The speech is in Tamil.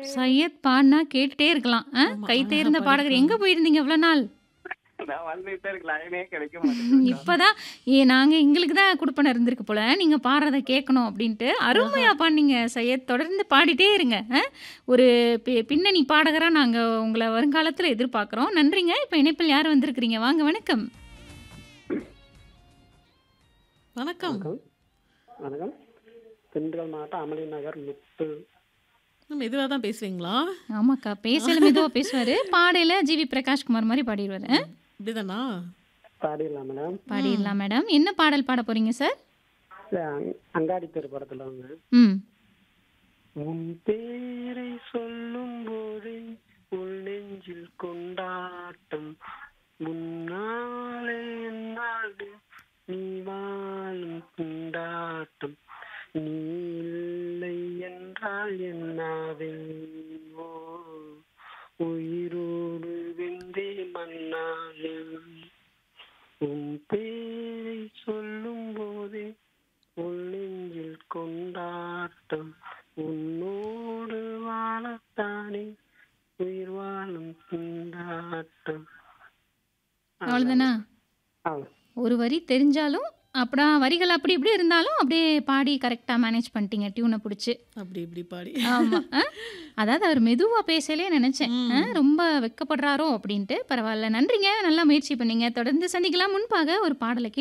சையத் பாடுனா கேட்டுட்டே இருக்கலாம். அ ஆமா. கை அழகா தேர்ந்த பாடகர். எங்க பாடியிருக்காங்க. போயிருந்தீங்க இவ்வளோ நாள்? நான் வந்துட்டே இருக்கு. லைனே கிடைக்க மாட்டேங்குதுக்கா. இப்பதான் ஏ நாங்க எங்களுக்கு தான் குடுப்பன இருந்திருக்கு போல. நீங்க பாடுறத கேட்கணும் அப்டின்ட்டு. ஆஹா. அருமையா பாடுனீங்க சையத். தொடர்ந்து பாடிட்டே இருங்க. அ ஒரு பி பின்னணி பாடகரா நாங்க உங்கள வருங்காலத்துல எதிர்பார்க்குறோம். நன்றிங்க. இப்ப இணைப்பில் யார் வந்திருக்கிறீங்க? வாங்க வணக்கம். வணக்கம். வணக்கம். வணக்கம். திண்டுக்கல் மாவட்டம் அமளி நகர் முத்து. மெதுவா தான் பேசுறீங்களா? ஆமாக்கா. பேசையில மெதுவா பேசுவாரு. பாடையில ஜிவி பிரகாஷ்குமார் மாரி பாடிருவாரு. அ இப்படிதானா? பாடிடலாம் மேடம். ம். பாடிடலாம் மேடம். என்ன பாடல் பாட போறீங்க சார்? இது அங்- அங்காடி தெரு படத்துல வந்து ம். உன் பேரை சொல்லும் போதே உள் நெஞ்சில் கொண்டாட்டம் முன்னாலே என்னாடு நீ வாழும் கொண்டாட்டம் நீ இல்லை என்றால் என்னாவேன் ஓ உயிரோடு வெந்தே மன்னாவே உன் பேரை சொல்லும் போதே உள் நெஞ்சில் கொண்டாட்டம் உன்னோடு வாழத்தானே உயிர் வாழும் கொண்டாட்டம் அவ்வளோதானா? அவ்வளோ ஒரு வரி தெரிஞ்சாலும், அப்படா வரிகள் அப்படி இப்படி இருந்தாலும் அப்படியே பாடி கரெக்ட்டா மேனேஜ் பண்ணிட்டீங்க டியூன புடிச்சு. அப்படி இப்படி பாடி. ஆமா. அ அதாவது அவர் மெதுவா பேசலயே நெனச்சேன். அ ம். ரொம்ப வெட்கப்படுறாரோ அப்டின்ட்டு. பரவால்ல. நன்றிங்க. நல்லா முயற்சி பண்ணீங்க. தொடர்ந்து சந்திக்கலாம். முன்பாக ஒரு பாடல கேட்டு